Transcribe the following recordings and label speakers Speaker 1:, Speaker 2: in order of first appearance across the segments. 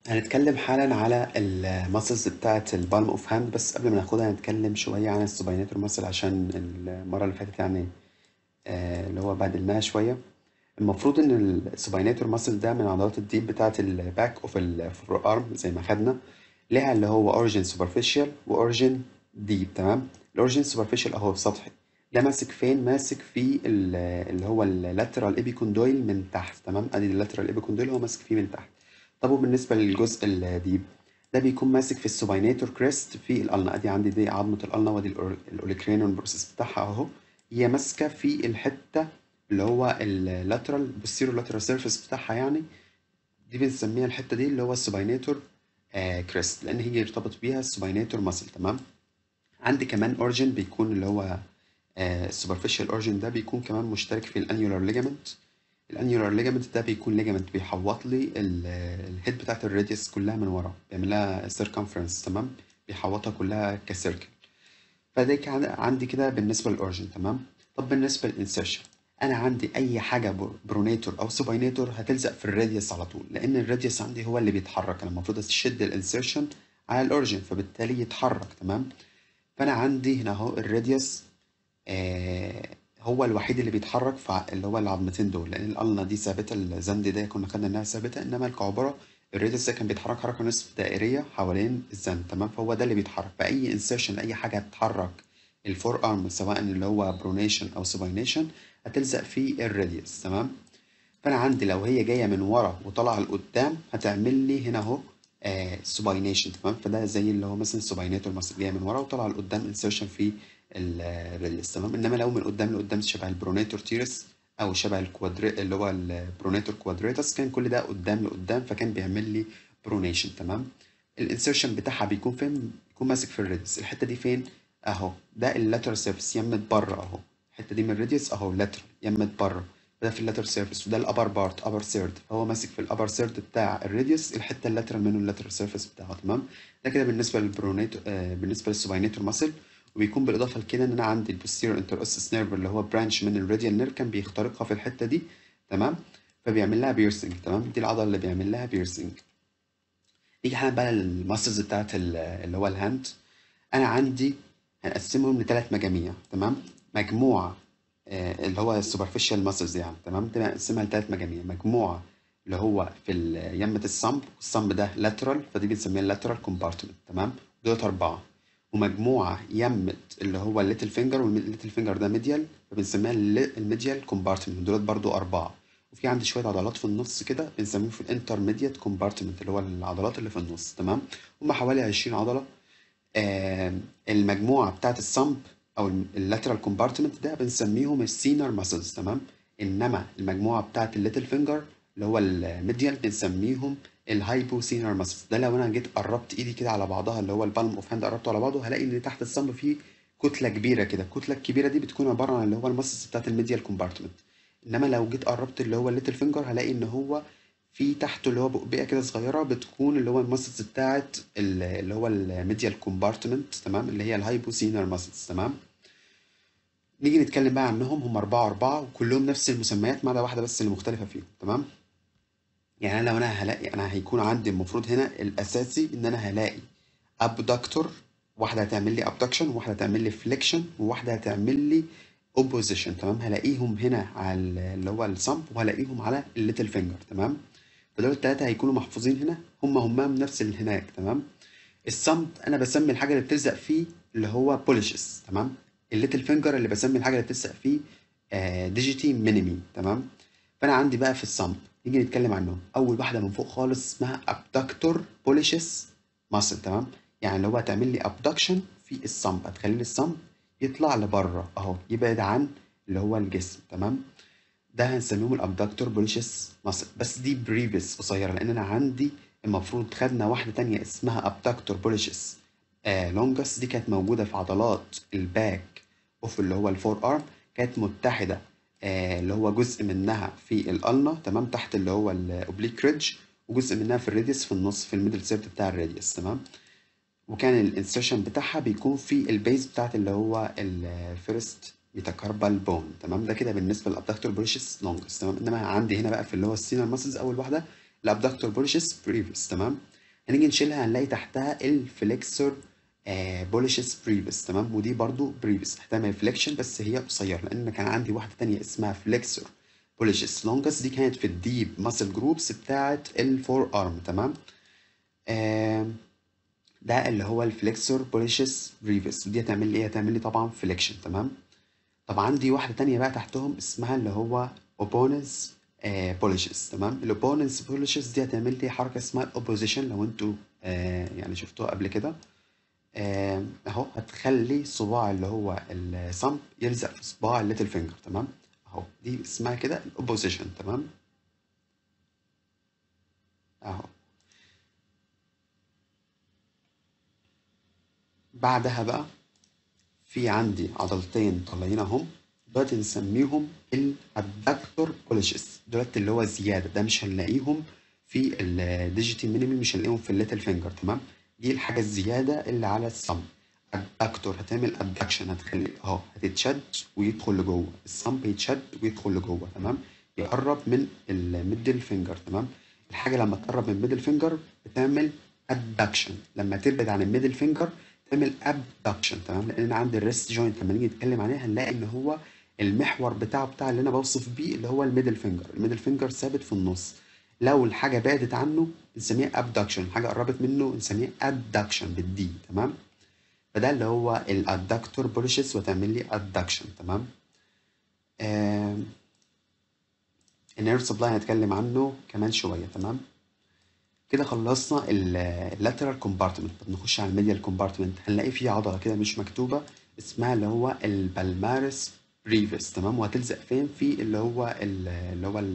Speaker 1: هنتكلم حالا على الماسلز بتاعة البالم اوف هاند بس قبل ما ناخدها هنتكلم شوية عن السوباينيتور ماسل عشان المرة اللي فاتت يعني آه، اللي هو بهدلناها شوية المفروض ان السوباينيتور ماسل ده من عضلات الديب بتاعة الباك اوف الفور ارم زي ما خدنا ليها اللي هو اوريجين سوبرفيشال واوريجين ديب تمام الاوريجين سوبرفيشال اهو سطحي ده ماسك فين ماسك في ال- اللي هو اللاترال ايبيكوندويل من تحت تمام ادي اللاترال ايبيكوندويل هو ماسك فيه من تحت طب وبالنسبة للجزء الديب ده بيكون ماسك في السوباينيتور كريست في القلنة ادي عندي دي عظمة القلنة وادي الاوليكرينون بروسيس بتاعها اهو هي ماسكة في الحتة اللي هو اللاترال بوستيرو لاترال سيرفيس بتاعها يعني دي بنسميها الحتة دي اللي هو السوباينيتور آه كريست لان هي يرتبط بيها السوباينيتور ماسل تمام عندي كمان اورجن بيكون اللي هو السوبرفيشال اورجن ده بيكون كمان مشترك في الانيولار ليجامنت الانيولار ليجامنت ده بيكون ليجامنت بيحوط لي ال- الهيد بتاعت الراديوس كلها من ورا بيعمل لها سيركمفرنس تمام بيحوطها كلها كسيركل فده كان عندي كده بالنسبه للاورجن تمام طب بالنسبه للانسيرشن انا عندي اي حاجه بر- برونيتور او سوباينيتور هتلزق في الراديوس على طول لان الراديوس عندي هو اللي بيتحرك انا المفروض اشد الانسيرشن على الاورجن فبالتالي يتحرك تمام فانا عندي هنا اهو الراديوس آه هو الوحيد اللي بيتحرك في ع- اللي هو العظمتين دول لان القلنه دي ثابته الزند ده كنا خدنا انها ثابته انما الكعبره الراديوس ده كان بيتحرك حركه نصف دائريه حوالين الزند تمام فهو ده اللي بيتحرك فاي انسيرشن اي حاجه هتتحرك الفور ارم سواء اللي هو برونيشن او سوباينيشن هتلزق في الراديوس تمام فانا عندي لو هي جايه من ورا وطالعه لقدام هتعمل لي هنا اهو سوباينيشن تمام فده زي اللي هو مثلا سوباينيتور مثلا جايه من ورا وطالعه لقدام انسيرشن في الراديوس تمام انما لو من قدام لقدام شبه البرونيتور تيرس او شبه الكوادري اللي هو البرونيتور كوادريتس كان كل ده قدام لقدام فكان بيعمل لي برونيشن تمام الانسيرشن بتاعها بيكون فين بيكون ماسك في الراديوس الحته دي فين اهو ده اللاترال سيرفيس يمت بره اهو الحته دي من الراديوس اهو لاترال يمت بره ده في اللاترال سيرفيس وده الابر بارت ابر سيرد فهو ماسك في الابر سيرد بتاع الراديوس الحته اللاترال منه اللاترال سيرفيس بتاعه تمام ده كده بالنسبه للبرونيتور آه بالنسبه للسوباينيتور ماسل وبيكون بالاضافه لكده ان انا عندي البوستيريور انتروسس نيرف اللي هو برانش من الراديال نيرف كان بيخترقها في الحته دي تمام فبيعمل لها بيرسنج تمام دي العضله اللي بيعمل لها بيرسنج نيجي حالا بقى للماسلز بتاعت ال- اللي هو الهاند انا عندي هنقسمهم لثلاث مجاميع تمام مجموعه آه، اللي هو السوبرفيشال ماسلز يعني تمام دي بنقسمها لثلاث مجاميع مجموعه اللي هو في ال- يمة الصمب والصمب ده لاترال فدي بنسميها اللاترال كومبارتمنت تمام دولت أربعة ومجموعة يمة اللي هو الليتل فينجر والليتل فينجر ده ميديال فبنسميها الميديال كومبارتمنت دولت برضو أربعة وفي عندي شوية عضلات في النص كده بنسميهم في الانترميديت كومبارتمنت اللي هو العضلات اللي في النص تمام هم حوالي 20 عضلة آه، المجموعة بتاعت الصمب أو اللاترال كومبارتمنت ده بنسميهم السينر ماسلز تمام إنما المجموعة بتاعت الليتل فينجر اللي هو الميديال بنسميهم الهايبو سينر ماسلز ده لو أنا جيت قربت إيدي كده على بعضها اللي هو البالم أوف هاند قربته على بعضه هلاقي إن تحت الصمب فيه كتلة كبيرة كده الكتلة الكبيرة دي بتكون عبارة عن اللي هو الماسلز بتاعت الميديال كومبارتمنت إنما لو جيت قربت اللي هو الليتل فينجر هلاقي إن هو في تحته اللي هو بقبقه كده صغيره بتكون اللي هو الماسلز بتاعت ال- اللي هو الميديال كومبارتمنت تمام اللي هي الهايبوسينر ماسلز تمام نيجي نتكلم بقى عنهم هم أربعة أربعة وكلهم نفس المسميات ما عدا واحدة بس اللي مختلفة فيهم تمام يعني أنا لو أنا هلاقي أنا هيكون عندي المفروض هنا الأساسي إن أنا هلاقي أبدكتور واحدة هتعمل لي أبدكشن وواحدة هتعمل لي فليكشن وواحدة هتعمل لي اوبوزيشن تمام هلاقيهم هنا على ال- اللي هو الصمب وهلاقيهم على الليتل فينجر تمام فدول التلاتة هيكونوا محفوظين هنا هم هم نفس اللي هناك تمام الصمب انا بسمي الحاجه اللي بتلزق فيه اللي هو بوليشز تمام الليتل فينجر اللي بسمي الحاجه اللي بتلزق فيه آه ديجيتي مينيمي تمام فانا عندي بقى في الصمب نيجي نتكلم عنهم اول واحده من فوق خالص اسمها ابدكتور بوليشز ماسل تمام يعني اللي هو هتعمل لي ابدكشن في الصمب هتخلي لي الصمب يطلع لبره اهو يبعد عن اللي هو الجسم تمام ده هنسميهم الابدكتور بوليشس ماسل بس دي بريفيس قصيره لان انا عندي المفروض خدنا واحده تانية اسمها ابدكتور بوليشس آه لونجس دي كانت موجوده في عضلات الباك اوف اللي هو الفور ارم كانت متحده آه اللي هو جزء منها في الالنا تمام تحت اللي هو الاوبليك ريدج وجزء منها في الراديوس في النص في الميدل سيرت بتاع الراديوس تمام وكان الانسرشن بتاعها بيكون في البيز بتاعت اللي هو الفيرست ميتاكاربال بون تمام ده كده بالنسبه للابدكتور بوليشس لونجس تمام انما عندي هنا بقى في اللي هو السينر ماسلز اول واحده الابدكتور بوليشس بريفيس تمام هنيجي نشيلها هنلاقي تحتها الفليكسور بوليشس بريفس تمام ودي برضو بريفس هتعمل فليكشن بس هي قصيره لان كان عندي واحده تانية اسمها فليكسور بوليشس لونجس دي كانت في الديب ماسل جروبس بتاعه الفور ارم تمام آه ده اللي هو الفليكسور بوليشس بريفس ودي هتعمل لي ايه هتعمل لي طبعا فليكشن تمام طب عندي واحده تانية بقى تحتهم اسمها اللي هو اوبوننس بوليشز تمام الاوبوننس بوليشز دي هتعمل لي حركه اسمها الاوبوزيشن لو انتوا آه يعني شفتوها قبل كده آه اهو هتخلي صباع اللي هو الصمب يلزق في صباع الليتل فينجر تمام اهو دي اسمها كده الاوبوزيشن تمام اهو بعدها بقى في عندي عضلتين طالعين اهم دلوقتي نسميهم الادكتور بوليشز دولت اللي هو زياده ده مش هنلاقيهم في الديجيتي مينيمي مش هنلاقيهم في الليتل فينجر تمام دي الحاجه الزياده اللي على الصمب الدكتور هتعمل ادكشن هتخلي اهو هتتشد ويدخل لجوه الصمب يتشد ويدخل لجوه تمام يقرب من الميدل فينجر تمام الحاجه لما تقرب من الميدل فينجر بتعمل ادكشن لما تبعد عن الميدل فينجر تعمل ابدكشن تمام لان انا عندي الريست جوينت لما نيجي نتكلم عليه هنلاقي ان هو المحور بتاعه بتاع اللي انا بوصف بيه اللي هو الميدل فينجر الميدل فينجر ثابت في النص لو الحاجه بعدت عنه نسميها ابدكشن حاجه قربت منه نسميها ادكشن بالدي تمام فده اللي هو الادكتور بوليشز وتعمل لي ادكشن تمام آه النيرف سبلاي هنتكلم عنه كمان شويه تمام كده خلصنا اللاترال كومبارتمنت طب نخش على الميديال كومبارتمنت هنلاقي فيه عضله كده مش مكتوبه اسمها اللي هو البالمارس بريفس تمام وهتلزق فين في اللي هو اللي هو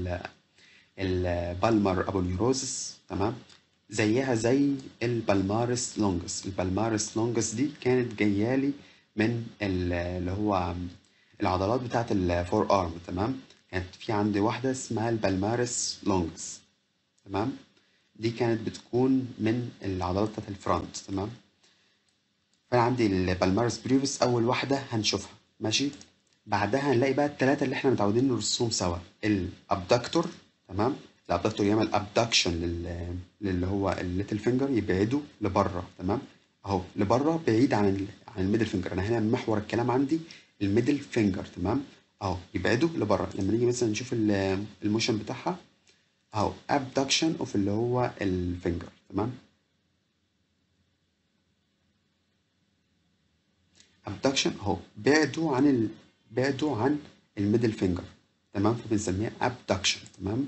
Speaker 1: البالمر ابونيوروزس تمام زيها زي البالمارس لونجس البالمارس لونجس دي كانت جايه لي من اللي هو العضلات بتاعه الفور ارم تمام كانت في عندي واحده اسمها البالمارس لونجس تمام دي كانت بتكون من العضلات بتاعت الفرونت تمام فانا عندي البالمارس بريفس اول واحده هنشوفها ماشي بعدها هنلاقي بقى الثلاثه اللي احنا متعودين نرسمهم سوا الابدكتور تمام الابدكتور يعمل ابدكشن لل اللي هو الليتل فينجر يبعده لبره تمام اهو لبره بعيد عن ال... عن الميدل فينجر انا هنا محور الكلام عندي الميدل فينجر تمام اهو يبعده لبره لما نيجي مثلا نشوف الموشن بتاعها اهو abduction اوف اللي هو الفينجر تمام abduction اهو بعدوا عن ال... بعدوا عن الميدل فينجر تمام فبنسميها abduction تمام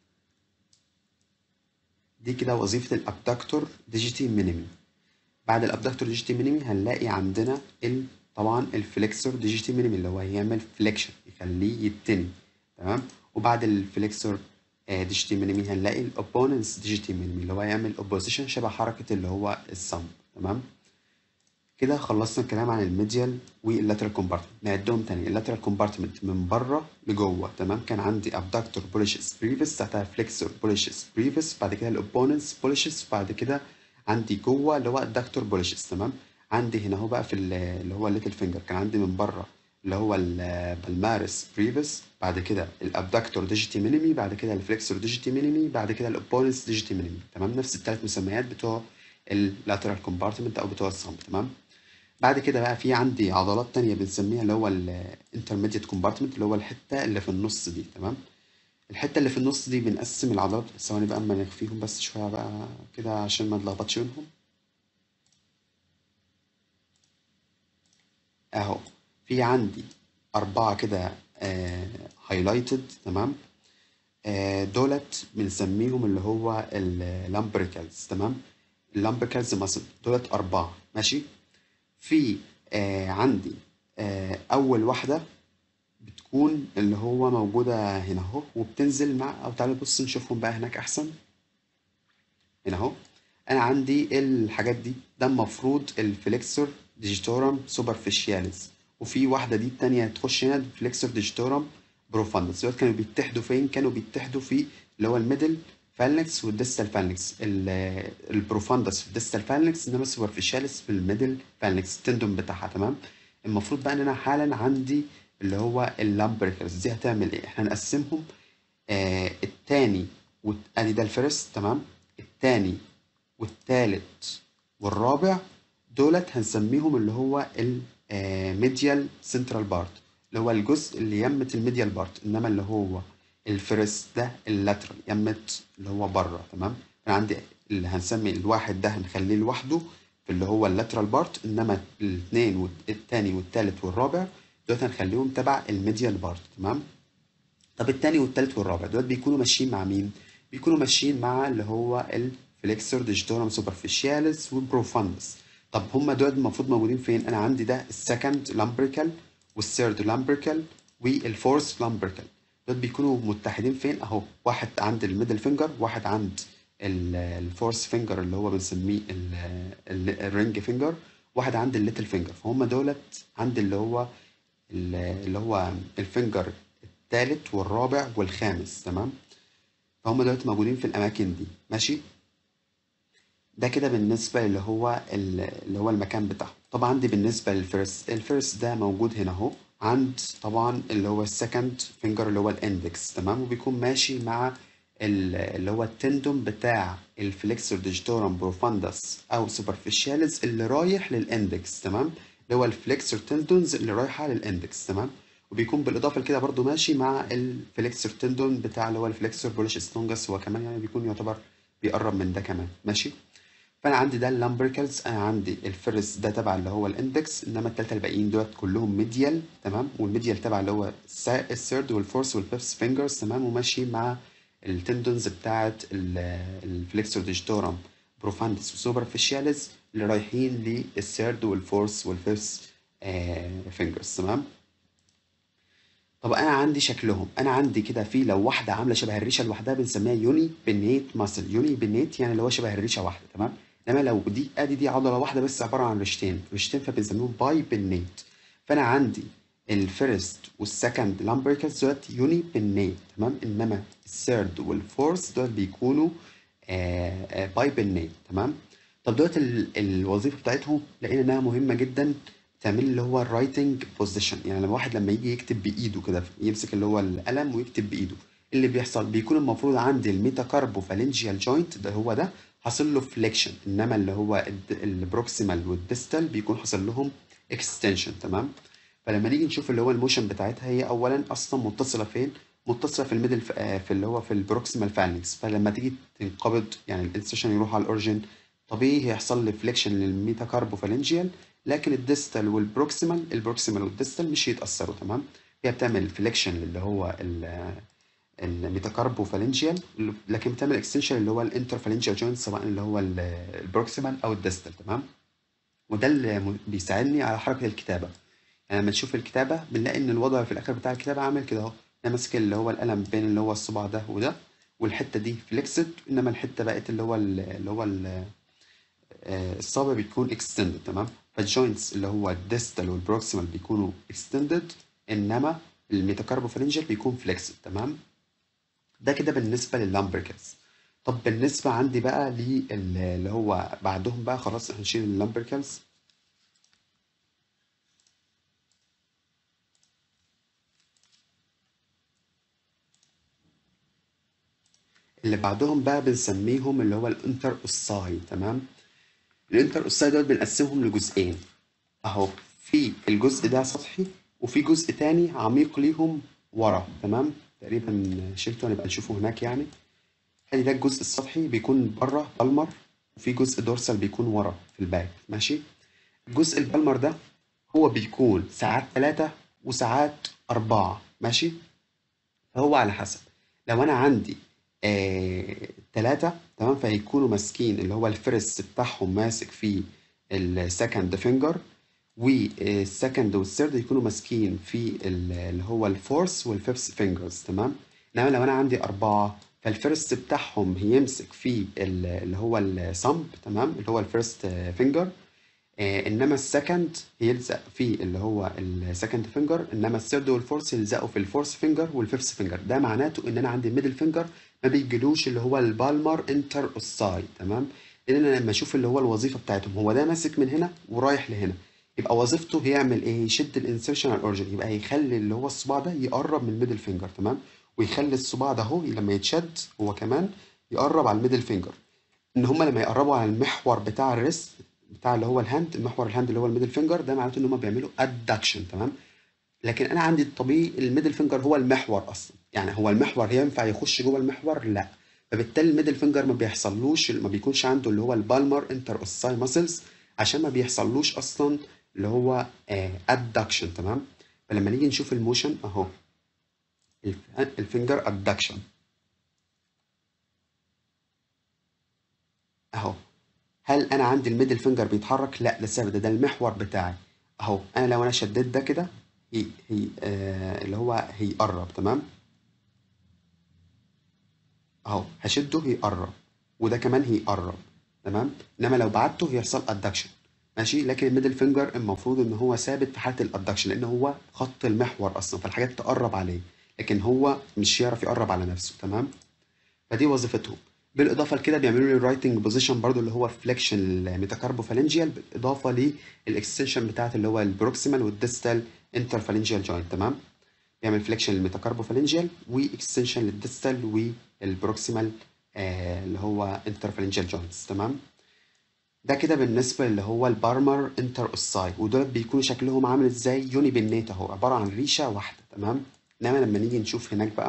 Speaker 1: دي كده وظيفة الابدكتور ديجيتي مينيمي بعد الابدكتور ديجيتي مينيمي هنلاقي عندنا ال... طبعا الفليكسور ديجيتي مينيمي اللي هو هيعمل فليكشن يخليه يتني تمام وبعد الفليكسور ديجيتي مينيمي هنلاقي الاوبوننس ديجيتي مينيمي اللي هو يعمل اوبوزيشن شبه حركه اللي هو الصمب تمام كده خلصنا الكلام عن الميديال واللاترال كومبارتمنت نعدهم تاني اللاترال كومبارتمنت من بره لجوه تمام كان عندي ابدكتور بوليشس بريفس تحتها فليكسور بوليشس بريفس بعد كده الاوبوننس بوليشس بعد كده عندي جوه اللي هو الدكتور بوليشس تمام عندي هنا اهو بقى في اللي هو الليتل فينجر كان عندي من بره اللي هو البالمارس بريفس بعد كده الابدكتور ديجيتي مينيمي بعد كده الفليكسور ديجيتي مينيمي بعد كده الاوبوننس ديجيتي مينيمي تمام نفس الثلاث مسميات بتوع اللاترال كومبارتمنت او بتوع الصمت تمام بعد كده بقى في عندي عضلات تانية بنسميها اللي هو الانترميديت كومبارتمنت اللي هو الحتة اللي في النص دي تمام الحتة اللي في النص دي بنقسم العضلات ثواني بقى اما نخفيهم بس شوية بقى كده عشان ما نلخبطش بينهم اهو في عندي أربعة كده هايلايتد تمام آه دولت بنسميهم اللي هو اللامبريكالز تمام اللامبريكالز ماسل دولت أربعة ماشي في آه عندي آه أول واحدة بتكون اللي هو موجودة هنا أهو وبتنزل مع أو تعالوا بص نشوفهم بقى هناك أحسن هنا أهو أنا عندي الحاجات دي ده المفروض الفليكسور ديجيتورم سوبرفيشياليز وفي واحدة دي التانية تخش هنا فليكسور ديجيتورم بروفاندس دول كانوا بيتحدوا فين؟ كانوا بيتحدوا في اللي هو الميدل فالنكس والديستال فالنكس البروفاندس في الديستال فالنكس انما السوبرفيشاليس في الميدل فالنكس التندون بتاعها تمام المفروض بقى ان انا حالا عندي اللي هو اللامبريكرز دي هتعمل ايه؟ احنا هنقسمهم آه التاني ادي ده الفيرست تمام التاني والتالت والرابع دولت هنسميهم اللي هو الميديال سنترال بارت اللي هو الجزء اللي يمت الميديال بارت انما اللي هو الفيرست ده اللاترال يمت اللي هو بره تمام انا عندي اللي هنسمي الواحد ده هنخليه لوحده في اللي هو اللاترال بارت انما الاثنين والتاني والتالت والرابع دول هنخليهم تبع الميديال بارت تمام طب التاني والتالت والرابع دول بيكونوا ماشيين مع مين بيكونوا ماشيين مع اللي هو الفليكسور ديجيتورم سوبرفيشياليس والبروفاندس طب هما دول المفروض موجودين فين انا عندي ده السكند لامبريكال والثيرد لامبريكال والفورث لامبريكال دول بيكونوا متحدين فين اهو واحد عند الميدل فينجر واحد عند الفورث فينجر اللي هو بنسميه الرينج فينجر واحد عند الليتل فينجر فهم دولت عند اللي هو اللي هو الفينجر الثالث والرابع والخامس تمام فهم دلوقتي موجودين في الاماكن دي ماشي ده كده بالنسبه اللي هو اللي هو المكان بتاعهم طبعا عندي بالنسبه للفيرست الفيرست ده موجود هنا اهو عند طبعا اللي هو السكند فينجر اللي هو الاندكس تمام وبيكون ماشي مع اللي هو التندوم بتاع الفليكسور ديجيتورم بروفاندس او سوبرفيشاليز اللي رايح للاندكس تمام اللي هو الفليكسور تندونز اللي رايحه للاندكس تمام وبيكون بالاضافه لكده برضو ماشي مع الفليكسور تندون بتاع اللي هو الفليكسور بولش ستونجس هو كمان يعني بيكون يعتبر بيقرب من ده كمان ماشي فانا عندي ده اللامبريكلز انا عندي الفيرس ده تبع اللي هو الاندكس انما الثلاثه الباقيين دول كلهم ميديال تمام والميديال تبع اللي هو الثيرد والفورث والفيفث فينجرز تمام وماشي مع التندونز بتاعت الفليكسور ديجيتورم بروفاندس وسوبرفيشاليز اللي رايحين للثيرد والفورث والفيفث فينجرز تمام طب انا عندي شكلهم انا عندي كده في لو واحده عامله شبه الريشه لوحدها بنسميها يوني بنيت ماسل يوني بنيت يعني اللي هو شبه الريشه واحده تمام انما لو دي ادي دي عضله واحده بس عباره عن ريشتين ريشتين فبنسميهم باي بنيت فانا عندي الفيرست والسكند لامبريكس دولت يوني بنيت تمام انما الثيرد والفورث دول بيكونوا باي بنيت تمام طب دولت الوظيفه بتاعتهم لقينا انها مهمه جدا تعمل اللي هو الرايتنج بوزيشن يعني لما واحد لما يجي يكتب بايده كده يمسك اللي هو القلم ويكتب بايده اللي بيحصل بيكون المفروض عندي الميتاكاربوفالنجيال جوينت ده هو ده حاصل له فليكشن انما اللي هو البروكسيمال والديستال بيكون حاصل لهم اكستنشن تمام فلما نيجي نشوف اللي هو الموشن بتاعتها هي اولا اصلا متصله فين متصله في الميدل في اللي هو في البروكسيمال فالنكس فلما تيجي تنقبض يعني الانسيشن يروح على الاورجن طبيعي هيحصل لي فليكشن للميتاكاربوفالنجيال لكن الديستال والبروكسيمال البروكسيمال والديستال مش هيتاثروا تمام هي بتعمل فليكشن اللي هو الميتاكاربوفالنجيال لكن بتعمل اكستنشن اللي هو الانترفالنجيال جوينت سواء اللي هو البروكسيمال او الديستال تمام وده اللي بيساعدني على حركه الكتابه يعني لما نشوف الكتابه بنلاقي ان الوضع في الاخر بتاع الكتابه عامل كده اهو انا ماسك اللي هو القلم بين اللي هو الصباع ده وده والحته دي فليكسد انما الحته بقت اللي هو اللي هو الصابع بيكون اكستندد تمام فالجوينتس اللي هو الديستال والبروكسيمال بيكونوا اكستندد انما الميتاكاربوفالنجيال بيكون فليكسد تمام ده كده بالنسبه لللامبركلز طب بالنسبه عندي بقى اللي هو بعدهم بقى خلاص هنشيل اللامبركلز اللي بعدهم بقى بنسميهم اللي هو الانتر اوساي تمام الانتر اوساي دول بنقسمهم لجزئين اهو في الجزء ده سطحي وفي جزء تاني عميق ليهم ورا تمام تقريبا شلته هنبقى نشوفه هناك يعني ادي ده الجزء السطحي بيكون بره بالمر وفي جزء دورسال بيكون ورا في الباك ماشي الجزء البالمر ده هو بيكون ساعات ثلاثة وساعات أربعة ماشي فهو على حسب لو أنا عندي ثلاثة تمام فهيكونوا ماسكين اللي هو الفرس بتاعهم ماسك في السكند فينجر والسكند والثيرد يكونوا ماسكين في اللي هو الفورث والفيفث فينجرز تمام انما لو انا عندي اربعة فالفيرست بتاعهم هيمسك في اللي هو الصمب تمام اللي هو الفيرست فينجر انما السكند يلزق في اللي هو السكند فينجر انما الثيرد والفورث يلزقوا في الفورث فينجر والفيفث فينجر ده معناته ان انا عندي الميدل فينجر ما بيجيلوش اللي هو البالمر انتر اوساي تمام لان انا لما اشوف اللي هو الوظيفه بتاعتهم هو ده ماسك من هنا ورايح لهنا يبقى وظيفته هيعمل ايه يشد الانسرشن على الاورجن يبقى هيخلي اللي هو الصباع ده يقرب من الميدل فينجر تمام ويخلي الصباع ده اهو لما يتشد هو كمان يقرب على الميدل فينجر ان هم لما يقربوا على المحور بتاع الريست بتاع اللي هو الهاند المحور الهاند اللي هو الميدل فينجر ده معناته ان هم بيعملوا ادكشن تمام لكن انا عندي الطبيعي الميدل فينجر هو المحور اصلا يعني هو المحور ينفع يخش جوه المحور لا فبالتالي الميدل فينجر ما بيحصلوش ما بيكونش عنده اللي هو البالمر انتر اوساي ماسلز عشان ما بيحصلوش اصلا اللي هو ادكشن تمام فلما نيجي نشوف الموشن اهو الف- الفينجر ادكشن اهو هل انا عندي الميدل فينجر بيتحرك لا ده ثابت ده, ده المحور بتاعي اهو انا لو انا شديت ده كده هي هي آه اللي هو هيقرب تمام اهو هشده هيقرب وده كمان هيقرب تمام انما لو بعدته هيحصل ادكشن ماشي لكن الميدل فينجر المفروض ان هو ثابت في حاله الادكشن لان هو خط المحور اصلا فالحاجات تقرب عليه لكن هو مش هيعرف يقرب على نفسه تمام فدي وظيفتهم بالاضافه لكده بيعملوا لي الرايتنج بوزيشن برضو اللي هو فليكشن الميتاكاربوفالنجيال بالاضافه للاكستنشن بتاعت اللي هو البروكسيمال والديستال انترفالنجيال جوينت تمام بيعمل فليكشن للميتاكاربوفالنجيال واكستنشن للديستال والبروكسيمال آه اللي هو انترفالنجيال جوينتس تمام ده كده بالنسبه اللي هو البارمر انتر اوساي ودول بيكونوا شكلهم عامل ازاي يوني بالنيت اهو عباره عن ريشه واحده تمام انما لما نيجي نشوف هناك بقى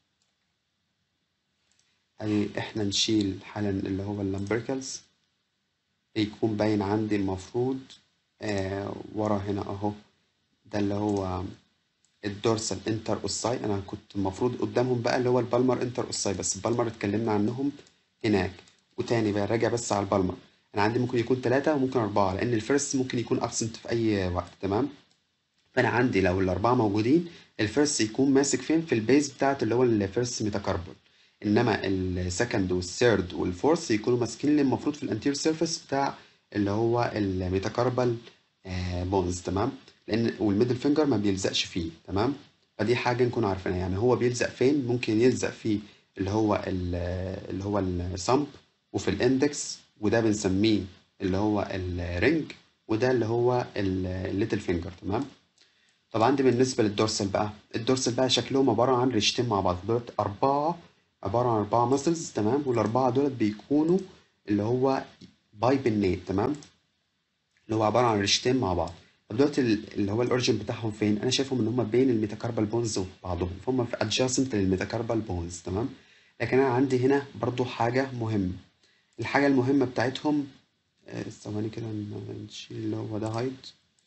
Speaker 1: ادي احنا نشيل حالا اللي هو اللامبريكلز يكون باين عندي المفروض آه ورا هنا اهو ده اللي هو الدورسال انتر اوساي انا كنت المفروض قدامهم بقى اللي هو البالمر انتر اوساي بس البالمر اتكلمنا عنهم هناك وتاني بقى راجع بس على البالمر انا عندي ممكن يكون ثلاثة وممكن أربعة لأن الفيرست ممكن يكون ابسنت في أي وقت تمام فأنا عندي لو الأربعة موجودين الفيرست يكون ماسك فين في البيز بتاعت اللي هو الفيرست ميتاكاربون انما السكند والثيرد والفورث يكونوا ماسكين اللي المفروض في الانتير سيرفيس بتاع اللي هو الميتاكاربال بونز تمام لان والميدل فينجر ما بيلزقش فيه تمام فدي حاجه نكون عارفينها يعني هو بيلزق فين ممكن يلزق في اللي هو اللي هو الصمب وفي الاندكس وده بنسميه اللي هو الرينج وده اللي هو الليتل فينجر تمام طبعا دي بالنسبه للدورسال بقى الدورسال بقى شكلهم عباره عن ريشتين مع بعض دول اربعه عباره عن اربعه ماسلز تمام والاربعه دول بيكونوا اللي هو باي بالنيت تمام اللي هو عباره عن ريشتين مع بعض طب دلوقتي اللي هو الاوريجن بتاعهم فين انا شايفهم ان هم بين الميتاكاربال بونز وبعضهم فهم في ادجاسنت للميتاكاربال بونز تمام لكن انا عندي هنا برضو حاجه مهمه الحاجه المهمه بتاعتهم ثواني كده نشيل اللي هو ده هايد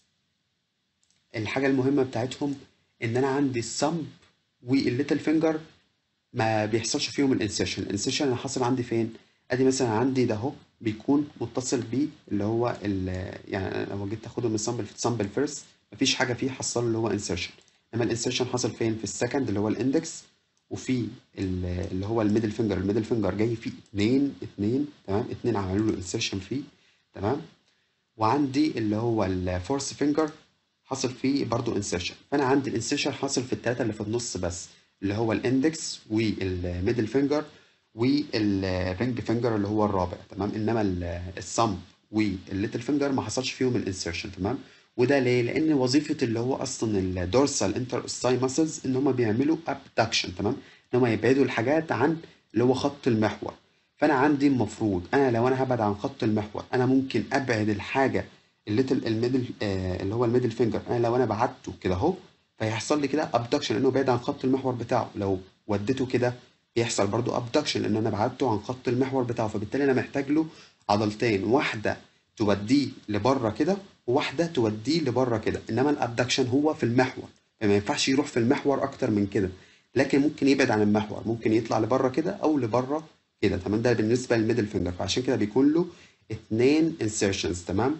Speaker 1: الحاجه المهمه بتاعتهم ان انا عندي الصمب والليتل فينجر ما بيحصلش فيهم الانسيرشن الانسيرشن اللي حاصل عندي فين ادي مثلا عندي ده اهو بيكون متصل بيه اللي هو يعني لو جيت اخده من السامبل في السامبل فيرست مفيش حاجه فيه حصل اللي هو انسيرشن انما الانسيرشن حصل فين في السكند اللي هو الاندكس وفي اللي هو الميدل فينجر الميدل فينجر جاي فيه اتنين اتنين تمام اتنين عملوا له انسيرشن فيه تمام وعندي اللي هو الفورس فينجر حصل فيه برضو انسيرشن فانا عندي الانسيرشن حاصل في الثلاثه اللي في النص بس اللي هو الاندكس والميدل فينجر والرينج فينجر اللي هو الرابع تمام انما الصم والليتل فينجر ما حصلش فيهم الانسيرشن تمام وده ليه لان وظيفه اللي هو اصلا الدورسال انتر اوساي ماسلز ان هم بيعملوا ابدكشن تمام ان هم يبعدوا الحاجات عن اللي هو خط المحور فانا عندي المفروض انا لو انا هبعد عن خط المحور انا ممكن ابعد الحاجه الليتل الميدل آه اللي هو الميدل فينجر انا لو انا بعدته كده اهو فيحصل لي كده ابدكشن لانه بعيد عن خط المحور بتاعه لو وديته كده بيحصل برضو ابدكشن لان انا بعدته عن خط المحور بتاعه فبالتالي انا محتاج له عضلتين واحده توديه لبره كده وواحده توديه لبره كده انما الابدكشن هو في المحور فما ينفعش يروح في المحور اكتر من كده لكن ممكن يبعد عن المحور ممكن يطلع لبره كده او لبره كده تمام ده بالنسبه للميدل فينجر فعشان كده بيكون له اتنين انسيرشنز تمام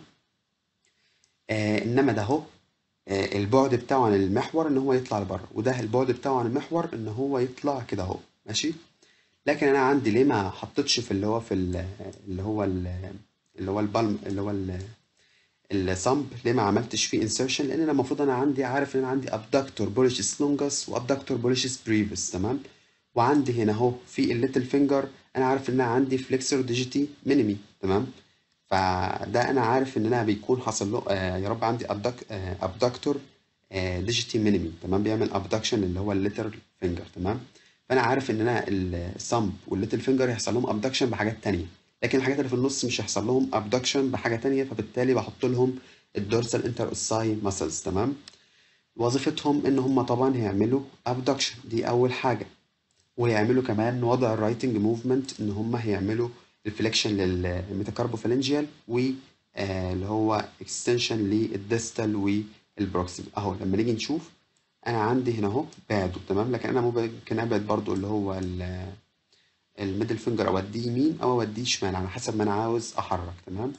Speaker 1: آه انما ده اهو آه البعد بتاعه عن المحور ان هو يطلع لبره وده البعد بتاعه عن المحور ان هو يطلع كده اهو ماشي لكن انا عندي ليه ما حطيتش في اللي هو في اللي هو اللي هو البالم اللي هو الصمب ليه ما عملتش فيه انسيرشن لان انا المفروض انا عندي عارف ان انا عندي ابدكتور بوليشس لونجس وابدكتور بوليشس بريفس تمام وعندي هنا اهو في الليتل فينجر انا عارف ان انا عندي فليكسور ديجيتي مينيمي تمام فده انا عارف ان انا بيكون حصل له آه يا رب عندي ابدك آه ابدكتور آه ديجيتي مينيمي تمام بيعمل ابدكشن اللي هو الليتل فينجر تمام فانا عارف ان انا الصمب والليتل فينجر يحصل لهم ابدكشن بحاجات تانية لكن الحاجات اللي في النص مش هيحصل لهم ابدكشن بحاجه تانية فبالتالي بحط لهم الدورسال انتر اوساي ماسلز تمام وظيفتهم ان هم طبعا هيعملوا ابدكشن دي اول حاجه ويعملوا كمان وضع الرايتنج موفمنت ان هم هيعملوا ريفليكشن للميتاكاربوفالنجيال و آه، اللي هو اكستنشن للديستال والبروكسيمال اهو لما نيجي نشوف انا عندي هنا اهو بعده تمام لكن انا ممكن ابعد برضو اللي هو الميدل فينجر اوديه يمين او اوديه شمال على حسب ما انا عاوز احرك تمام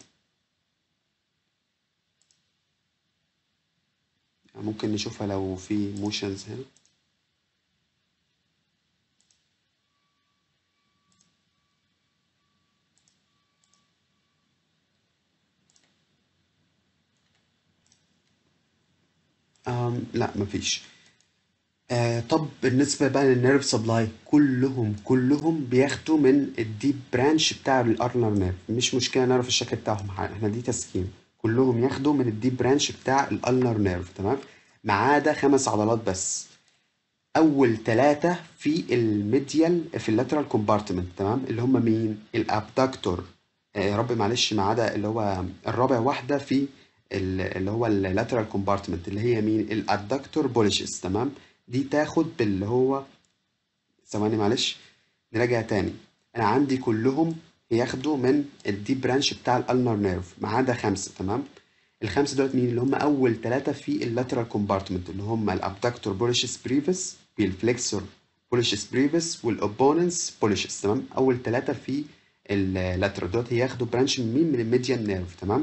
Speaker 1: ممكن نشوفها لو في موشنز هنا أم لا مفيش آه طب بالنسبة بقى للنيرف سبلاي كلهم كلهم بياخدوا من الديب برانش بتاع الارنر نيرف مش مشكلة نعرف الشكل بتاعهم احنا دي تسكين كلهم ياخدوا من الديب برانش بتاع الالنر نيرف تمام ما عدا خمس عضلات بس اول ثلاثة في الميديال في اللاترال كومبارتمنت تمام اللي هم مين الابدكتور آه يا رب معلش ما عدا اللي هو الرابع واحدة في اللي هو اللاترال كومبارتمنت اللي هي مين الادكتور بوليشز تمام دي تاخد باللي هو ثواني معلش نراجع تاني انا عندي كلهم ياخدوا من الديب برانش بتاع الالنر نيرف ما عدا خمسه تمام الخمسه دولت مين اللي هم اول ثلاثه في اللاترال كومبارتمنت اللي هم الابدكتور بوليشس بريفس والفليكسور بوليشس بريفس والاوبوننس بوليشس تمام اول ثلاثه في اللاترال دولت ياخدوا برانش من مين من الميديان نيرف تمام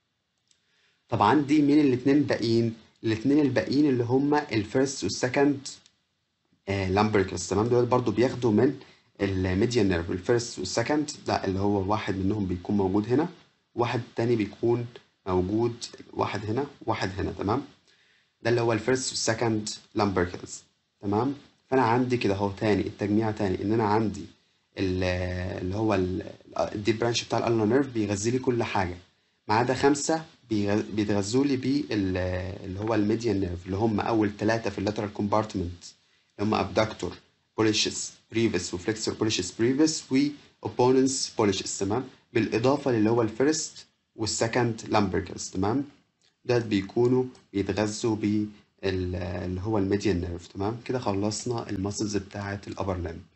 Speaker 1: طب عندي مين الاثنين الباقيين الاثنين الباقيين اللي هما الفيرست والسكند لامبركس تمام دول برضو بياخدوا من الميديان نيرف الفيرست والسكند ده اللي هو واحد منهم بيكون موجود هنا واحد تاني بيكون موجود واحد هنا واحد هنا تمام ده اللي هو الفيرست والسكند لامبركس تمام فانا عندي كده اهو تاني التجميع تاني ان انا عندي اللي هو الديب برانش بتاع الالنا نيرف بيغذي لي كل حاجه ما عدا خمسه بيتغذوا لي بيه اللي هو الميديان نيرف اللي هم اول ثلاثه في اللاترال كومبارتمنت اللي هم ابدكتور بوليشس بريفس وفليكسور بوليشس بريفس واوبوننس بوليشس تمام بالاضافه للي هو الفيرست والسكند لامبركس تمام ده بيكونوا بيتغذوا بيه اللي هو الميديان نيرف تمام كده خلصنا الماسلز بتاعه الابر لمب